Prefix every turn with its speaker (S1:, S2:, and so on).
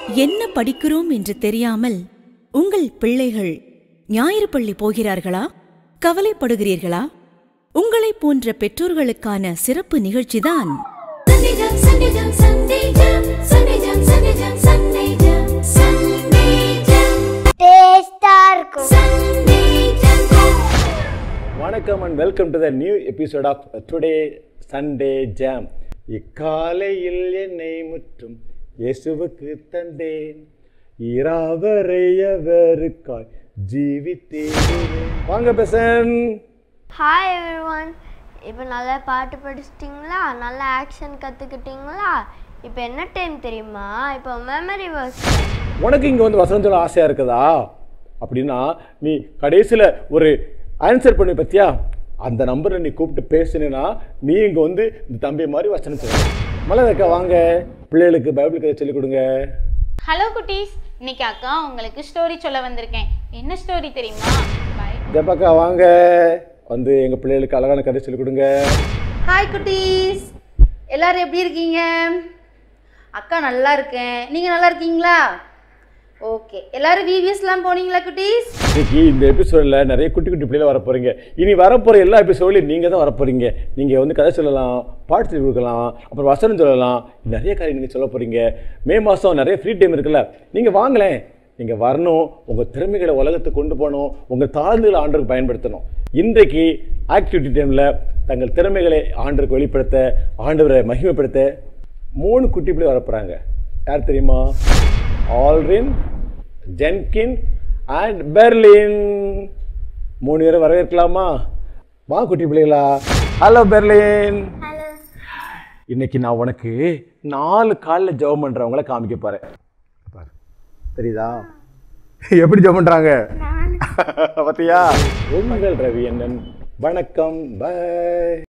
S1: என்ன படிக்கிறோம் என்று தெரியாமல் உங்கள் பிள்ளைகள் ஞாயிறு பள்ளி போகிறார்களா கவலைப்படுகிறீர்களா உங்களைப் போன்ற பெற்றோர்களுக்கான சிறப்பு நிகழ்ச்சிதான்
S2: Sunday jump, Sunday jump, Sunday jump, Sunday jump, Sunday jump, Sunday jump, Sunday jump,
S3: டேஸ்டா இருக்கும்
S2: Sunday jump.
S4: வணக்கம் and welcome to the new episode of today Sunday jam இக்காலையில் என்னை முற்றும் இயேசுவுக்கு தந்தேன் இராவரையவருக்காய் ஜீவித்தேன் வாங்க பெசன்
S3: ஹாய் எவ்ரிவன் இப்போ நல்லா பாட்டு படிச்சிட்டிங்களா நல்லா ஆக்ஷன் கற்றுக்கிட்டீங்களா இப்போ என்ன டைம் தெரியுமா இப்போ மெமரி வர்ஸ்
S4: உனக்கு இங்கே வந்து வசனம் சொல்ல ஆசையாக இருக்குதா அப்படின்னா நீ கடைசியில் ஒரு ஆன்சர் பண்ணி பத்தியா அந்த நம்பரில் நீ கூப்பிட்டு பேசுனேன்னா நீ இங்கே வந்து இந்த தம்பி மாதிரி வசனம் சொல்ல மலரக்கா வாங்க பிள்ளைகளுக்கு பைபிள் கதை சொல்லிக் கொடுங்க
S5: ஹலோ குட்டீஸ் இன்னைக்கு அக்கா உங்களுக்கு ஸ்டோரி சொல்ல வந்திருக்கேன் என்ன ஸ்டோரி தெரியுமா Bye.
S4: ஜெபக்கா வாங்க வந்து எங்கள் பிள்ளைகளுக்கு அழகான கதை சொல்லிக் கொடுங்க
S6: ஹாய் குட்டீஸ் எல்லாரும் எப்படி இருக்கீங்க அக்கா நல்லா இருக்கேன் நீங்கள் நல்லா இருக்கீங்களா ஓகே எல்லாரும் விவிஎஸ்லாம் போனீங்களா குட்டீஸ்
S4: இன்னைக்கு இந்த எபிசோடில் நிறைய குட்டி குட்டி பிள்ளைகள் வர போகிறீங்க இனி வரப்போகிற எல்லா எபிசோட்லையும் நீங்கள் தான் வரப்போகிறீங்க நீங்கள் வந்து கதை சொல்லலாம் பாட்டு சொல்லி கொடுக்கலாம் அப்புறம் வசனம் சொல்லலாம் நிறைய காரியம் நீங்கள் சொல்ல போகிறீங்க மே மாதம் நிறைய ஃப்ரீ டைம் இருக்குல்ல நீங்கள் வாங்களேன் நீங்கள் வரணும் உங்கள் திறமைகளை உலகத்துக்கு கொண்டு போகணும் உங்கள் தாழ்ந்துகளை ஆண்டருக்கு பயன்படுத்தணும் இன்றைக்கு ஆக்டிவிட்டி டைமில் தங்கள் திறமைகளை ஆண்டருக்கு வெளிப்படுத்த ஆண்டவரை மகிமைப்படுத்த மூணு குட்டி பிள்ளை வரப்போகிறாங்க யார் தெரியுமா ஆல்ரின் ஜென்கின் அண்ட் பெர்லின் மூணு பேரை வரவேற்கலாமா வா குட்டி பிள்ளைகளா ஹலோ பெர்லின் இன்னைக்கு நான் உனக்கு நாலு காலில் ஜெபம் பண்ணுறவங்கள காமிக்க போகிறேன் பாரு தெரியுதா எப்படி ஜெபம் பண்ணுறாங்க பார்த்தியா உங்கள் ரவி அண்ணன் வணக்கம் பை